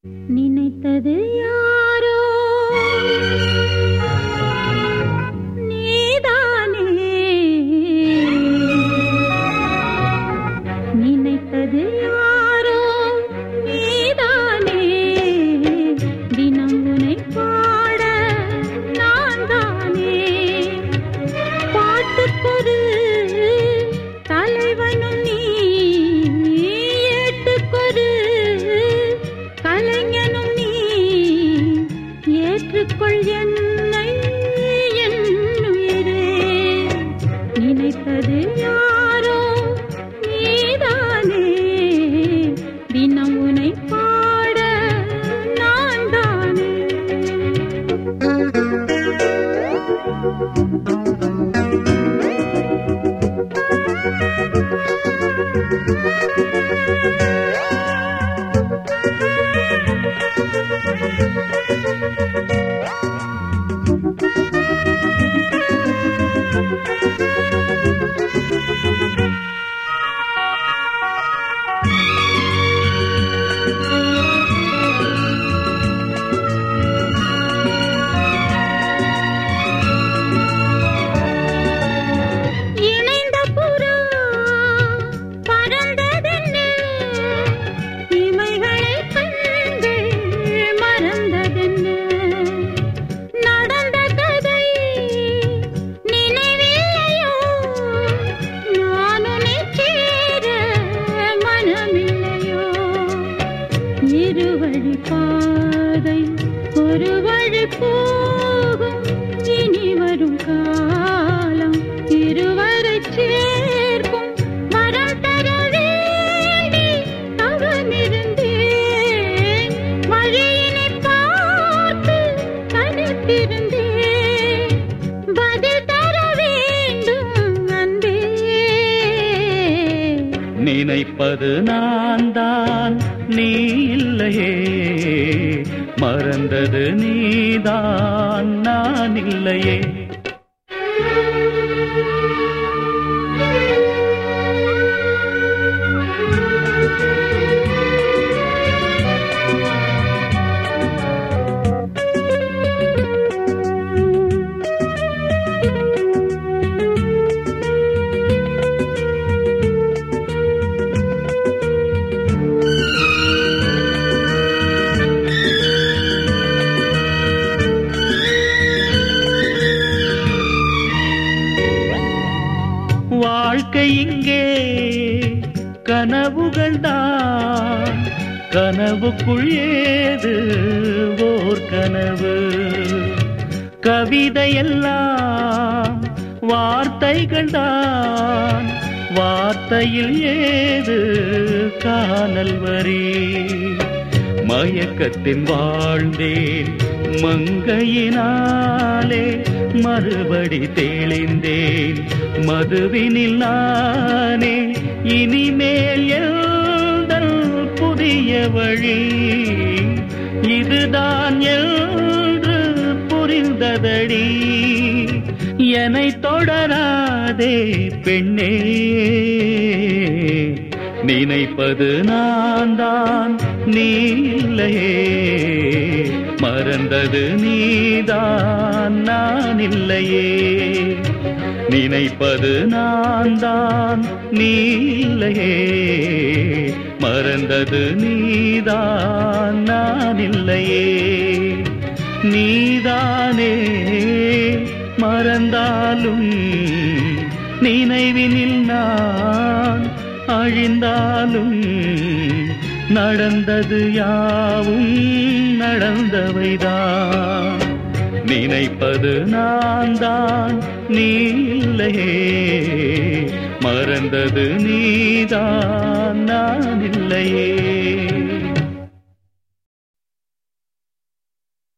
நினைத்தது யாரோ நீதானே நினைத்தது யாரோ நீதானே தினம் உனை பாட நான் தானே பாட்டுக்கொரு தலைவனும் நீ ஏட்டுக்கொரு கலைஞனும் நீ ஏற்றுக்கொள் என்னை என்னுயிரே நினைத்தது யாரோ நீதானே தினம் உனை பாட நான் தானே இணைந்த புறா பறந்ததென்ன இமைகளை கண்கள் மறந்ததென்ன நடந்த கதை நினைவில்லையோ நான் உன்னை சேர மனமில்லையோ இருவழி பாதை ஒரு வழி போகும் இனி வரும் காலம் இருவரை சேர்க்கும் வரம் தர வேண்டி தவமிருந்தேன் வழியினை பார்த்து தனித்திருந்தேன் பதில் தர வேண்டும் அன்பே நினைப்பது நான் தான் நீ இல்லையே மறந்தது நீதான் நான் இல்லையே வாழ்க்கை இங்கே கனவுகள் தான் கனவுக்குள் ஏது ஓர் கனவு கவிதையெல்லாம் வார்த்தைகள் தான் வார்த்தையில் ஏது காணல் வரி மயக்கத்தின் வாழ்ந்தேன் மங்கையினாலே மறுபடி தெளிந்தேன் மதுவினில் நானே இனிமேல் எழுதல் புதிய வழி இதுதான் என்று புரிந்ததடி என்னை தொடராதே பெண்ணே நினைப்பது நான் தான் நீ இல்லையே மறந்தது நீதான் நான் இல்லையே நினைப்பது நான் தான் நீ இல்லையே மறந்தது நீதான் நான் இல்லையே நீதானே மறந்தாலும் நினைவினில் நான் அழிந்தாலும் நடந்தது யாவும் நடந்தவைதான் நினைப்பது நான் தான் நீ இல்லையே மறந்தது நீதான் நான் இல்லையே